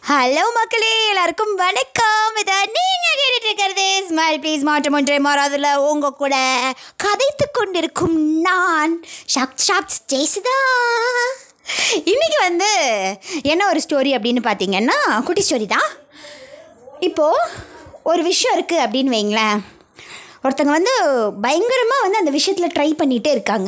hello மக்களே எல்லாருக்கும் வணக்கம் இதை நீங்கள் கேட்டுட்டு இருக்கிறது ஸ்மைல் ப்ளீஸ் மாற்றம் ஒன்றை மாறாதுல உங்கள் கூட கதைத்து கொண்டிருக்கும் நான் ஷாக் ஷாக் ஜெய்சுதா இன்னைக்கு வந்து என்ன ஒரு ஸ்டோரி அப்படின்னு பார்த்தீங்கன்னா குட்டி ஸ்டோரி தான் இப்போது ஒரு விஷயம் இருக்குது அப்படின்னு வைங்களேன் ஒருத்தங்க வந்து பயங்கரமாக வந்து அந்த விஷயத்தில் ட்ரை பண்ணிகிட்டே இருக்காங்க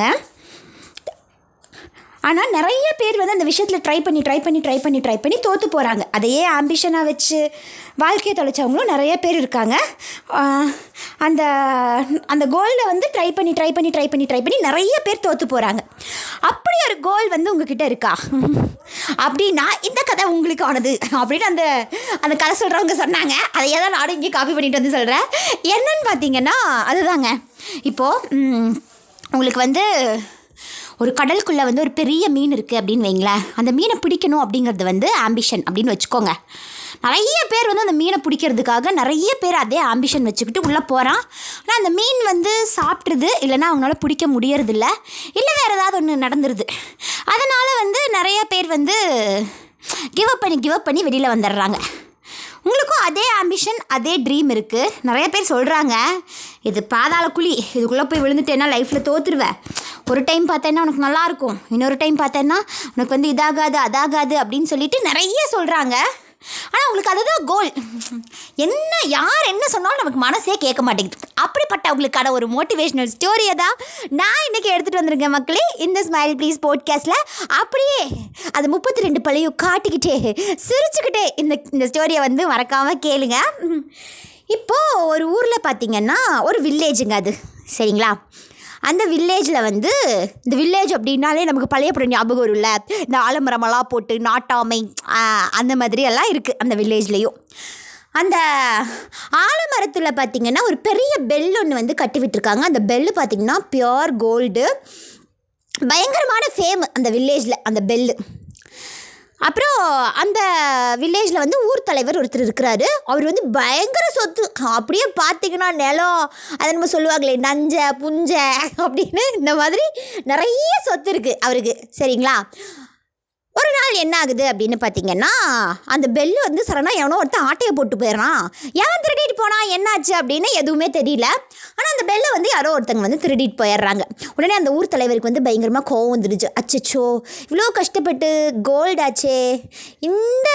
ஆனால் நிறைய பேர் வந்து அந்த விஷயத்தில் ட்ரை பண்ணி ட்ரை பண்ணி ட்ரை பண்ணி ட்ரை பண்ணி தோற்று போகிறாங்க அதையே ஆம்பிஷனாக வச்சு வாழ்க்கையை தொலைச்சவங்களும் நிறைய பேர் இருக்காங்க ஆஹ் அந்த அந்த கோலில் வந்து ட்ரை பண்ணி ட்ரை பண்ணி ட்ரை பண்ணி ட்ரை பண்ணி நிறைய பேர் தோற்று போகிறாங்க அப்படி ஒரு கோல் வந்து உங்ககிட்ட இருக்கா அப்படின்னா இந்த கதை உங்களுக்கு ஆனது அப்படின்னு அந்த அந்த கதை சொல்கிறவங்க சொன்னாங்க அதையே தான் நானும் இங்கே காப்பி பண்ணிட்டு வந்து சொல்கிறேன் என்னன்னு பார்த்தீங்கன்னா அதுதாங்க இப்போது ம், உங்களுக்கு வந்து ஒரு கடலுக்குள்ளே வந்து ஒரு பெரிய மீன் இருக்குது அப்படின்னு வைங்களேன் அந்த மீனை பிடிக்கணும் அப்படிங்கிறது வந்து ஆம்பிஷன் அப்படின்னு வச்சுக்கோங்க நிறைய பேர் வந்து அந்த மீனை பிடிக்கிறதுக்காக நிறைய பேர் அதே ஆம்பிஷன் வச்சுக்கிட்டு உள்ளே போகிறான் ஆனால் அந்த மீன் வந்து சாப்பிட்ருது இல்லைன்னா அவங்களால பிடிக்க முடியறதில்ல இல்லை வேறு ஏதாவது ஒன்று நடந்துருது அதனால் வந்து நிறைய பேர் வந்து கிவ் அப் பண்ணி கிவ் அப் பண்ணி வெளியில் வந்துடுறாங்க உங்களுக்கும் அதே ஆம்பிஷன் அதே ட்ரீம் இருக்குது நிறைய பேர் சொல்கிறாங்க இது பாதாள குழி இதுக்குள்ளே போய் விழுந்துட்டேன்னா லைஃப்பில் தோத்துருவேன் ஒரு டைம் பார்த்தேன்னா உனக்கு நல்லாயிருக்கும் இன்னொரு டைம் பார்த்தேன்னா உனக்கு வந்து இதாகாது அதாகாது அப்படின்னு சொல்லிட்டு நிறைய சொல்கிறாங்க ஆனால் உங்களுக்கு அதுதான் கோல் என்ன யார் என்ன சொன்னாலும் நமக்கு மனசே கேட்க மாட்டேங்குது அப்படிப்பட்டவங்களுக்கான ஒரு மோட்டிவேஷ்னல் ஸ்டோரியை தான் நான் இன்றைக்கி எடுத்துகிட்டு வந்திருக்கேன் மக்களே இந்த ஸ்மைல் ப்ளீஸ் போட்காஸ்ட்டில் அப்படியே அது முப்பத்தி ரெண்டு பழையும் காட்டிக்கிட்டே சிரிச்சுக்கிட்டே இந்த இந்த ஸ்டோரியை வந்து மறக்காமல் கேளுங்க இப்போது ஒரு ஊரில் பார்த்தீங்கன்னா ஒரு வில்லேஜுங்க அது சரிங்களா அந்த வில்லேஜில் வந்து இந்த வில்லேஜ் அப்படின்னாலே நமக்கு பழைய படம் ஞாபகம் வரும்ல இந்த ஆலமரமெல்லாம் போட்டு நாட்டாமை ஆ, அந்த மாதிரி எல்லாம் இருக்குது அந்த வில்லேஜ்லேயும் அந்த ஆலமரத்தில் பார்த்தீங்கன்னா ஒரு பெரிய பெல் ஒன்று வந்து கட்டி விட்டுருக்காங்க அந்த பெல்லு பார்த்தீங்கன்னா பியோர் கோல்டு பயங்கரமான ஃபேம் அந்த வில்லேஜில் அந்த பெல்லு அப்புறம் அந்த வில்லேஜில் வந்து ஊர் தலைவர் ஒருத்தர் இருக்கிறாரு அவர் வந்து பயங்கர சொத்து அப்படியே பார்த்தீங்கன்னா நிலம் அதை நம்ம சொல்லுவாங்களே நஞ்ச புஞ்ச அப்படின்னு இந்த மாதிரி நிறைய சொத்து இருக்குது அவருக்கு சரிங்களா ஒரு நாள் என்ன ஆகுது அப்படின்னு பார்த்தீங்கன்னா அந்த பெல்லு வந்து சடனாக எவனோ ஒருத்தன் ஆட்டையை போட்டு போயிடறான் எவன் திருடிட்டு போனா என்னாச்சு அப்படின்னு எதுவுமே தெரியல ஆனால் அந்த பெல்லை வந்து யாரோ ஒருத்தங்க வந்து திருடிட்டு போயிடுறாங்க உடனே அந்த ஊர் தலைவருக்கு வந்து பயங்கரமாக கோவம் வந்துடுச்சு அச்சச்சோ இவ்வளோ கஷ்டப்பட்டு கோல்டு ஆச்சே இந்த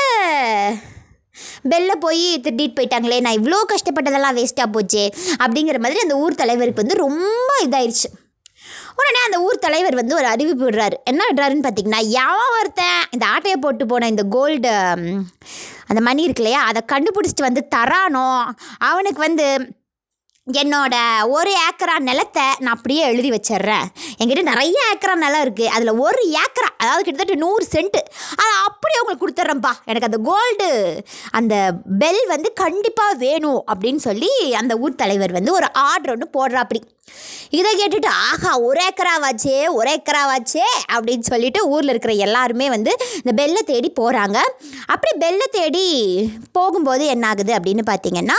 பெல்ல போய் திருடிட்டு போயிட்டாங்களே நான் இவ்வளோ கஷ்டப்பட்டதெல்லாம் வேஸ்ட்டாக போச்சே அப்படிங்கிற மாதிரி அந்த ஊர் தலைவருக்கு வந்து ரொம்ப இதாயிருச்சு உடனே அந்த ஊர் தலைவர் வந்து ஒரு அறிவிப்பு விடுறாரு என்ன விடுறாருன்னு பார்த்தீங்கன்னா எவன் ஒருத்தன் இந்த ஆட்டையை போட்டு போன இந்த கோல்டு அந்த மணி இருக்கு இல்லையா அதை கண்டுபிடிச்சிட்டு வந்து தரானோ அவனுக்கு வந்து என்னோட ஒரு ஏக்கரா நிலத்தை நான் அப்படியே எழுதி வச்சிடுறேன் என்கிட்ட நிறைய ஏக்கரா நிலம் இருக்குது அதில் ஒரு ஏக்கரா அதாவது கிட்டத்தட்ட நூறு சென்ட்டு அதை அப்படியே உங்களுக்கு கொடுத்துட்றேன்ப்பா எனக்கு அந்த கோல்டு அந்த பெல் வந்து கண்டிப்பாக வேணும் அப்படின்னு சொல்லி அந்த ஊர் தலைவர் வந்து ஒரு ஆர்டர் ஒன்று போடுறாப்படி இதை கேட்டுட்டு ஆஹா ஒரு ஏக்கராவாச்சே ஒரு ஏக்கராவாச்சே அப்படின்னு சொல்லிட்டு ஊரில் இருக்கிற எல்லாருமே வந்து இந்த பெல்லை தேடி போகிறாங்க அப்படி பெல்லை தேடி போகும்போது என்ன ஆகுது அப்படின்னு பார்த்தீங்கன்னா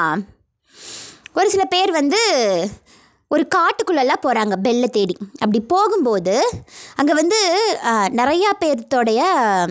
ஒரு சில பேர் வந்து ஒரு காட்டுக்குள்ளெல்லாம் போகிறாங்க பெல்லை தேடி அப்படி போகும்போது அங்கே வந்து அஹ், நிறையா பேர்த்தோடைய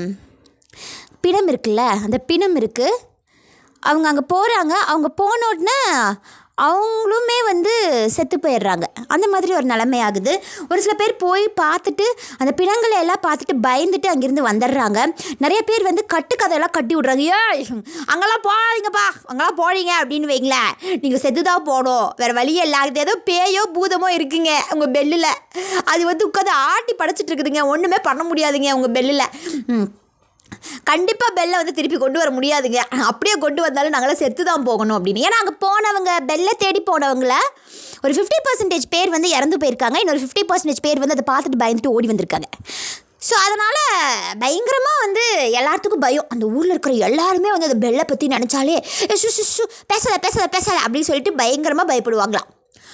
பிணம் இருக்குல்ல அந்த பிணம் இருக்குது அவங்க அங்கே போகிறாங்க அவங்க போன உடனே அவங்களுமே வந்து செத்து போயிடுறாங்க அந்த மாதிரி ஒரு நிலைமை ஆகுது ஒரு சில பேர் போய் பார்த்துட்டு அந்த பிணங்களை எல்லாம் பார்த்துட்டு பயந்துட்டு அங்கேருந்து வந்துடுறாங்க நிறைய பேர் வந்து கட்டுக்கதையெல்லாம் கட்டி விட்றாங்க ஏய் அங்கெல்லாம் போகாதீங்கப்பா அங்கெல்லாம் போறீங்க அப்படின்னு வைங்களேன் நீங்கள் செத்து தான் போகணும் வேறு வழியே இல்லை அது ஏதோ பேயோ பூதமோ இருக்குங்க உங்கள் பெல்லில் அது வந்து உட்காந்து ஆட்டி படைச்சிட்டு இருக்குதுங்க ஒன்றுமே பண்ண முடியாதுங்க உங்கள் பெல்லில் ம் கண்டிப்பாக பெல்லை வந்து திருப்பி கொண்டு வர முடியாதுங்க அப்படியே கொண்டு வந்தாலும் நாங்களாம் செத்து தான் போகணும் அப்படின்னு ஏன்னா அங்கே போனவங்க பெல்லை தேடி போனவங்கள ஒரு ஃபிஃப்டி பர்சன்டேஜ் பேர் வந்து இறந்து போயிருக்காங்க இன்னொரு ஃபிஃப்டி பர்சன்டேஜ் பேர் வந்து அதை பார்த்துட்டு பயந்துட்டு ஓடி வந்திருக்காங்க ஸோ அதனால் பயங்கரமாக வந்து எல்லாத்துக்கும் பயம் அந்த ஊரில் இருக்கிற எல்லாருமே வந்து அந்த பெல்லை பற்றி நினச்சாலே "ஏ, சு சு சு பேசாத பேசாத பேசாத அப்படின்னு சொல்லிட்டு பயங்கரமாக பயப்படுவாங்களாம்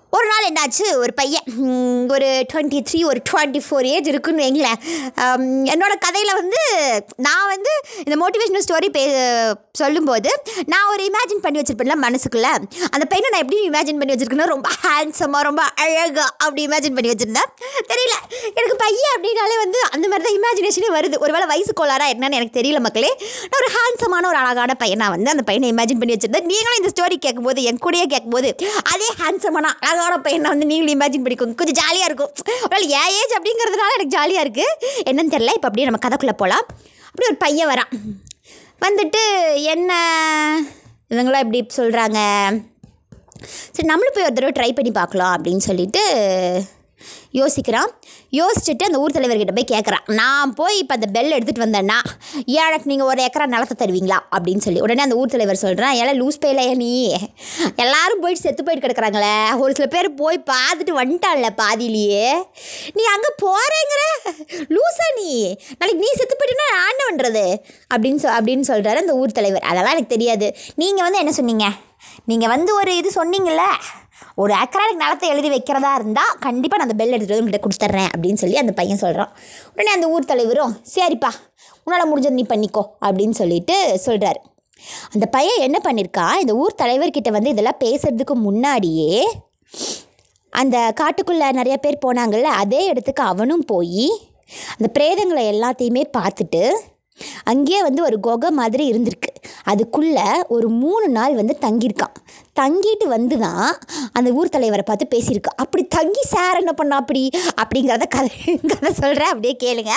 ஒரு நாள் என்னாச்சு ஒரு பையன் ம், ஒரு டுவெண்ட்டி த்ரீ ஒரு டுவெண்ட்டி ஃபோர் ஏஜ் இருக்குன்னு வைங்களேன் ஆம், என்னோட கதையில் வந்து நான் வந்து இந்த மோட்டிவேஷனல் ஸ்டோரி பே சொல்லும்போது நான் ஒரு இமேஜின் பண்ணி வச்சுருப்பேன்ல மனசுக்குள்ளே அந்த பையனை நான் எப்படி இமேஜின் பண்ணி வச்சுருக்கேன்னா ரொம்ப ஹேண்ட்ஸமாக ரொம்ப அழகாக அப்படி இமேஜின் பண்ணி வச்சுருந்தேன் தெரியல எனக்கு பையன் அப்படின்னாலே வந்து அந்த மாதிரி தான் இமேஜினேஷனே வருது ஒருவேளை வயசு கோளாரா என்னன்னு எனக்கு தெரியல மக்களே நான் ஒரு ஹேண்ட்ஸமான ஒரு அழகான பையனா வந்து அந்த பையனை இமேஜின் பண்ணி வச்சிருந்தேன் நீங்களும் இந்த ஸ்டோரி கேட்கும்போது என் கூடயே கேட்கும்போது அதே ஹேண்ட்ஸமான அழகான பையனை வந்து நீங்களும் இமேஜின் பண்ணிக்கோங்க கொஞ்சம் ஜாலியாக இருக்கும் ஒருவேளை என் ஏஜ் அப்படிங்கிறதுனால எனக்கு ஜாலியாக இருக்குது என்னன்னு தெரியல இப்போ அப்படியே நம்ம கதைக்குள்ளே போகலாம் அப்படி ஒரு பையன் வரான் வந்துட்டு என்ன இவங்களாம் இப்படி சொல்கிறாங்க சரி நம்மளும் போய் ஒரு தடவை ட்ரை பண்ணி பார்க்கலாம் அப்படின்னு சொல்லிட்டு யோசிக்கிறான் யோசிச்சுட்டு அந்த ஊர் தலைவர்கிட்ட போய் கேட்குறான் நான் போய் இப்போ அந்த பெல் எடுத்துகிட்டு வந்தேன்னா எனக்கு நீங்கள் ஒரு ஏக்கரா நிலத்தை தருவீங்களா அப்படின்னு சொல்லி உடனே அந்த ஊர் தலைவர் சொல்கிறான் ஏன்னா லூஸ் பேலையா நீ எல்லாரும் போயிட்டு செத்து போயிட்டு கிடக்குறாங்களே ஒரு சில பேர் போய் பார்த்துட்டு வந்துட்டான்ல பாதியிலேயே நீ அங்கே போகிறேங்கிற லூசா நீ நாளைக்கு நீ செத்து போயிட்டுனா நான் என்ன பண்ணுறது அப்படின்னு சொ அப்படின்னு சொல்கிறாரு அந்த ஊர் தலைவர் அதெல்லாம் எனக்கு தெரியாது நீங்கள் வந்து என்ன சொன்னீங்க நீங்கள் வந்து ஒரு இது சொன்னீங்கல்ல ஒரு ஏக்கரானுக்கு நிலத்தை எழுதி வைக்கிறதா இருந்தால் கண்டிப்பாக நான் அந்த பெல் எடுத்துகிட்டு வந்து உங்கள்கிட்ட கொடுத்துட்றேன் அப்படின்னு சொல்லி அந்த பையன் சொல்கிறான் உடனே அந்த ஊர் தலைவரும் சரிப்பா உன்னால் முடிஞ்சது நீ பண்ணிக்கோ அப்படின்னு சொல்லிட்டு சொல்கிறாரு அந்த பையன் என்ன பண்ணியிருக்கான் இந்த ஊர் தலைவர்கிட்ட வந்து இதெல்லாம் பேசுறதுக்கு முன்னாடியே அந்த காட்டுக்குள்ளே நிறைய பேர் போனாங்கல்ல அதே இடத்துக்கு அவனும் போய் அந்த பிரேதங்களை எல்லாத்தையுமே பார்த்துட்டு அங்கேயே வந்து ஒரு குகை மாதிரி இருந்திருக்கு அதுக்குள்ளே ஒரு மூணு நாள் வந்து தங்கியிருக்கான் தங்கிட்டு வந்து தான் அந்த ஊர் தலைவரை பார்த்து பேசியிருக்கான் அப்படி தங்கி சார் என்ன பண்ணா அப்படி அப்படிங்கிறத கதை கதை சொல்கிறேன் அப்படியே கேளுங்க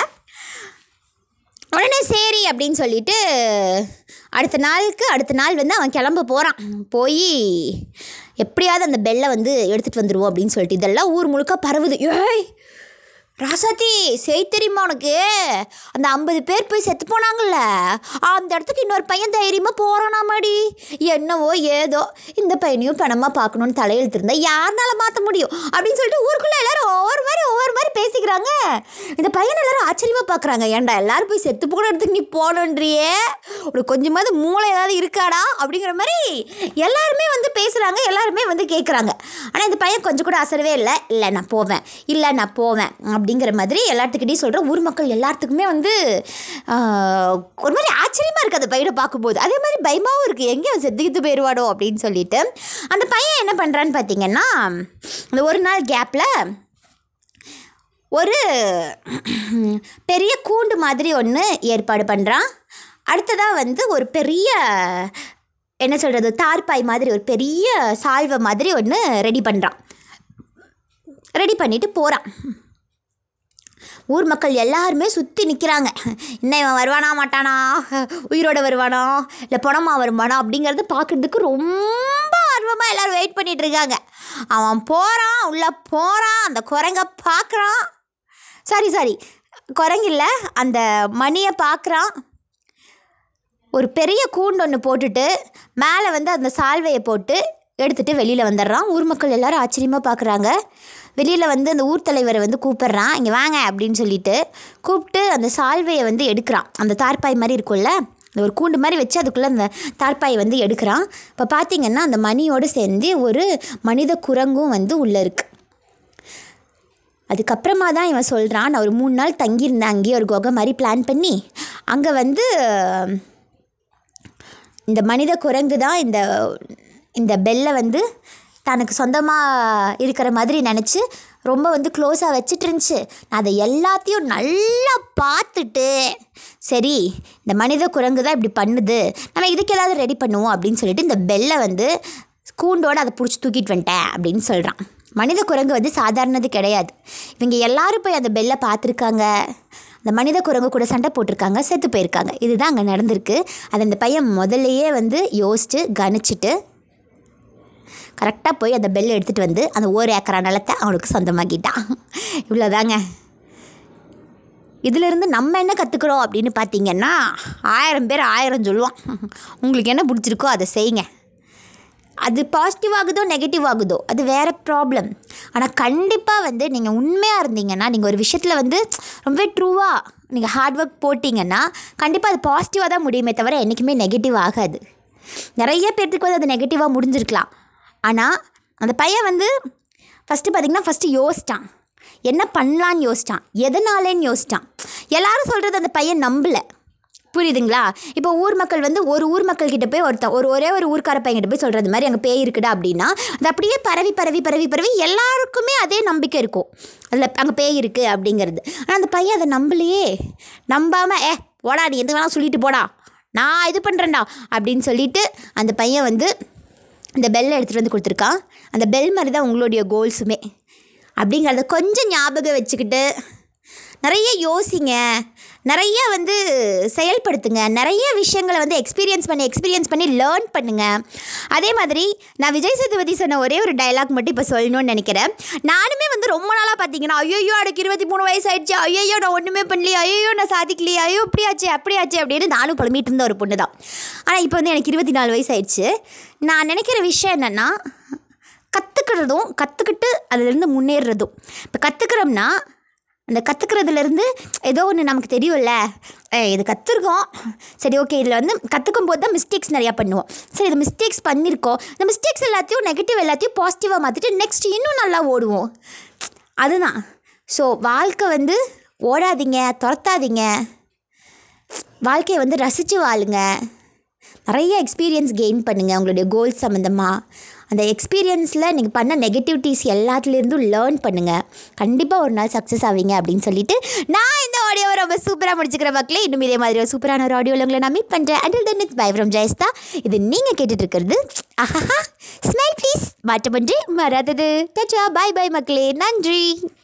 உடனே சரி அப்படின்னு சொல்லிட்டு அடுத்த நாளுக்கு அடுத்த நாள் வந்து அவன் கிளம்ப போகிறான் போய் எப்படியாவது அந்த பெல்லை வந்து எடுத்துகிட்டு வந்துடுவோம் அப்படின்னு சொல்லிட்டு இதெல்லாம் ஊர் முழுக்க பரவுது ஏய் ராசாத்தி செய் தெரியுமா உனக்கு அந்த ஐம்பது பேர் போய் செத்து போனாங்கல்ல அந்த இடத்துக்கு இன்னொரு பையன் தைரியமாக போகிறானாமாடி என்னவோ ஏதோ இந்த பையனையும் பணமாக பார்க்கணுன்னு தலையெழுத்து இருந்தா யாருனால மாற்ற முடியும் அப்படின்னு சொல்லிட்டு ஊருக்குள்ளே எல்லாரும் ஒவ்வொரு மாதிரி ஒவ்வொரு மாதிரி பேசிக்கிறாங்க இந்த பையனை எல்லாரும் ஆச்சரியமாக பார்க்குறாங்க ஏன்டா எல்லாரும் போய் செத்து போன இடத்துக்கு நீ போகணுன்றியே உனக்கு கொஞ்சமாவது மூளை ஏதாவது இருக்காடா அப்படிங்கிற மாதிரி எல்லாருமே வந்து பேசுகிறாங்க எல்லாருமே வந்து கேட்குறாங்க ஆனால் இந்த பையன் கொஞ்சம் கூட அசரவே இல்லை இல்லை நான் போவேன் இல்லை நான் போவேன் அப்படிங்கிற மாதிரி எல்லாத்துக்கிட்டையும் சொல்கிற ஊர் மக்கள் எல்லாத்துக்குமே வந்து ஆஹ், ஒரு மாதிரி ஆச்சரியமாக இருக்குது அந்த பையனை பார்க்கும்போது அதே மாதிரி பயமாகவும் இருக்குது எங்கே அவன் செத்துக்கிட்டு போயிடுவாடோ அப்படின்னு சொல்லிட்டு அந்த பையன் என்ன பண்ணுறான்னு பார்த்தீங்கன்னா அந்த ஒரு நாள் கேப்பில் ஒரு பெரிய கூண்டு மாதிரி ஒன்று ஏற்பாடு பண்ணுறான் அடுத்ததாக வந்து ஒரு பெரிய என்ன சொல்கிறது தார்பாய் மாதிரி ஒரு பெரிய சால்வை மாதிரி ஒன்று ரெடி பண்ணுறான் ரெடி பண்ணிட்டு போகிறான் ஊர் மக்கள் எல்லாருமே சுற்றி நிற்கிறாங்க என்ன இவன் வருவானா மாட்டானா உயிரோட வருவானா இல்லை பணமா வருவானா அப்படிங்கிறது பார்க்குறதுக்கு ரொம்ப ஆர்வமாக எல்லோரும் வெயிட் பண்ணிட்டு இருக்காங்க அவன் போகிறான் உள்ளே போகிறான் அந்த குரங்க பார்க்குறான் சாரி சாரி குரங்கில்ல அந்த மணியை பார்க்குறான் ஒரு பெரிய கூண்டு ஒன்று போட்டுட்டு மேலே வந்து அந்த சால்வையை போட்டு எடுத்துகிட்டு வெளியில் வந்துடுறான் ஊர் மக்கள் எல்லாரும் ஆச்சரியமாக பார்க்குறாங்க வெளியில் வந்து அந்த ஊர் தலைவரை வந்து கூப்பிட்றான் இங்கே வாங்க அப்படின்னு சொல்லிட்டு கூப்பிட்டு அந்த சால்வையை வந்து எடுக்கிறான் அந்த தார்பாய் மாதிரி இருக்கும்ல அந்த ஒரு கூண்டு மாதிரி வச்சு அதுக்குள்ளே அந்த தார்பாயை வந்து எடுக்கிறான் இப்போ பார்த்தீங்கன்னா அந்த மணியோடு சேர்ந்து ஒரு மனித குரங்கும் வந்து உள்ளே இருக்குது அதுக்கப்புறமா தான் இவன் சொல்கிறான் நான் ஒரு மூணு நாள் தங்கியிருந்தேன் அங்கேயே ஒரு குகை மாதிரி பிளான் பண்ணி அங்கே வந்து இந்த மனித குரங்கு தான் இந்த இந்த பெல்லை வந்து தனக்கு சொந்தமாக இருக்கிற மாதிரி நினச்சி ரொம்ப வந்து க்ளோஸாக வச்சிட்டு இருந்துச்சு நான் அதை எல்லாத்தையும் நல்லா பார்த்துட்டு சரி இந்த மனித குரங்கு தான் இப்படி பண்ணுது நம்ம இதுக்கு ஏதாவது ரெடி பண்ணுவோம் அப்படின்னு சொல்லிட்டு இந்த பெல்லை வந்து கூண்டோட அதை பிடிச்சி தூக்கிட்டு வந்துட்டேன் அப்படின்னு சொல்கிறான் மனித குரங்கு வந்து சாதாரணது கிடையாது இவங்க எல்லாரும் போய் அந்த பெல்லை பார்த்துருக்காங்க அந்த மனித குரங்கு கூட சண்டை போட்டிருக்காங்க செத்து போயிருக்காங்க இதுதான் அங்கே நடந்திருக்கு அதை அந்த பையன் முதல்லையே வந்து யோசித்து கணிச்சிட்டு கரெக்டாக போய் அந்த பெல் எடுத்துகிட்டு வந்து அந்த ஒரு ஏக்கரா நிலத்தை அவனுக்கு சொந்தமாக்கிட்டான் இவ்வளோதாங்க இதிலிருந்து நம்ம என்ன கற்றுக்குறோம் அப்படின்னு பார்த்தீங்கன்னா ஆயிரம் பேர் ஆயிரம் சொல்லுவான் உங்களுக்கு என்ன பிடிச்சிருக்கோ அதை செய்யுங்க அது பாசிட்டிவ் ஆகுதோ நெகட்டிவ் ஆகுதோ அது வேறு ப்ராப்ளம் ஆனால் கண்டிப்பாக வந்து நீங்கள் உண்மையாக இருந்தீங்கன்னா நீங்கள் ஒரு விஷயத்தில் வந்து ரொம்ப ட்ரூவாக நீங்கள் ஹார்ட் ஒர்க் போட்டிங்கன்னா கண்டிப்பாக அது பாசிட்டிவாக தான் முடியுமே தவிர என்றைக்குமே நெகட்டிவ் ஆகாது நிறைய பேர்த்துக்கு வந்து அது நெகட்டிவாக முடிஞ்சிருக்கலாம் ஆனால் அந்த பையன் வந்து ஃபஸ்ட்டு பார்த்தீங்கன்னா ஃபஸ்ட்டு யோசிச்சான் என்ன பண்ணலான்னு யோசிச்சான் எதனாலேன்னு யோசிச்சான் எல்லாரும் சொல்கிறது அந்த பையன் நம்பலை புரியுதுங்களா இப்போ ஊர் மக்கள் வந்து ஒரு ஊர் மக்கள் கிட்ட போய் ஒருத்தன் ஒரு ஒரே ஒரு ஊர்க்கார பையன்கிட்ட போய் சொல்கிறது மாதிரி அங்கே பேய் இருக்குடா அப்படின்னா அது அப்படியே பரவி பரவி பரவி பரவி எல்லாருக்குமே அதே நம்பிக்கை இருக்கும் அதில் அங்கே பேய் இருக்குது அப்படிங்கிறது ஆனால் அந்த பையன் அதை நம்பலையே நம்பாமல் ஏ போடா நீ எது வேணாலும் சொல்லிட்டு போடா நான் இது பண்ணுறேன்டா அப்படின்னு சொல்லிட்டு அந்த பையன் வந்து அந்த பெல்லை எடுத்துகிட்டு வந்து கொடுத்துருக்கான் அந்த பெல் மாதிரி தான் உங்களுடைய கோல்ஸுமே அப்படிங்கிறத கொஞ்சம் ஞாபகம் வச்சுக்கிட்டு நிறைய யோசிங்க நிறைய வந்து செயல்படுத்துங்க நிறைய விஷயங்களை வந்து எக்ஸ்பீரியன்ஸ் பண்ணி எக்ஸ்பீரியன்ஸ் பண்ணி லேர்ன் பண்ணுங்க அதே மாதிரி நான் விஜய் சேதுபதி சொன்ன ஒரே ஒரு டயலாக் மட்டும் இப்போ சொல்லணும்னு நினைக்கிறேன் நானுமே வந்து ரொம்ப நாளாக பார்த்தீங்கன்னா ஐயோ எனக்கு இருபத்தி மூணு வயசு ஆயிடுச்சு ஐயோ நான் ஒன்றுமே பண்ணலையே ஐயோ நான் சாதிக்கலையே ஐயோ இப்படியாச்சு அப்படியாச்சு அப்படின்னு நானும் புலம்பிட்டு இருந்த ஒரு பொண்ணு தான் ஆனால் இப்போ வந்து எனக்கு இருபத்தி நாலு வயசு ஆயிடுச்சு நான் நினைக்கிற விஷயம் என்னென்னா கற்றுக்கிறதும் கற்றுக்கிட்டு அதிலிருந்து முன்னேறுறதும் இப்போ கற்றுக்கிறோம்னா அந்த கற்றுக்கிறதுலேருந்து ஏதோ ஒன்று நமக்கு தெரியும்ல ஏய், இது கற்றுருக்கோம் சரி ஓகே இதில் வந்து கற்றுக்கும் போது தான் மிஸ்டேக்ஸ் நிறையா பண்ணுவோம் சரி இது மிஸ்டேக்ஸ் பண்ணியிருக்கோம் இந்த மிஸ்டேக்ஸ் எல்லாத்தையும் நெகட்டிவ் எல்லாத்தையும் பாசிட்டிவாக மாற்றிட்டு நெக்ஸ்ட் இன்னும் நல்லா ஓடுவோம் அதுதான் ஸோ வாழ்க்கை வந்து ஓடாதீங்க துரத்தாதீங்க வாழ்க்கையை வந்து ரசித்து வாழுங்க நிறைய எக்ஸ்பீரியன்ஸ் கெயின் பண்ணுங்கள் உங்களுடைய கோல்ஸ் சம்மந்தமாக அந்த எக்ஸ்பீரியன்ஸில் நீங்கள் பண்ண நெகட்டிவிட்டிஸ் எல்லாத்துலேருந்தும் லேர்ன் பண்ணுங்கள் கண்டிப்பாக ஒரு நாள் சக்ஸஸ் ஆவீங்க அப்படின்னு சொல்லிட்டு நான் இந்த ஆடியோவை ரொம்ப சூப்பராக முடிச்சுக்கிற மக்களே இன்னும் இதே மாதிரி ஒரு சூப்பரான ஒரு ஆடியோவில் உங்களை நான் மீட் பண்ணுறேன் until then it's bye from Jayastha இது நீங்கள் கேட்டுட்டு இருக்கிறது ஆஹா ஸ்மைல் ப்ளீஸ் மாற்றமன்றி மறாதது டச்சா பாய் பாய் மக்களே நன்றி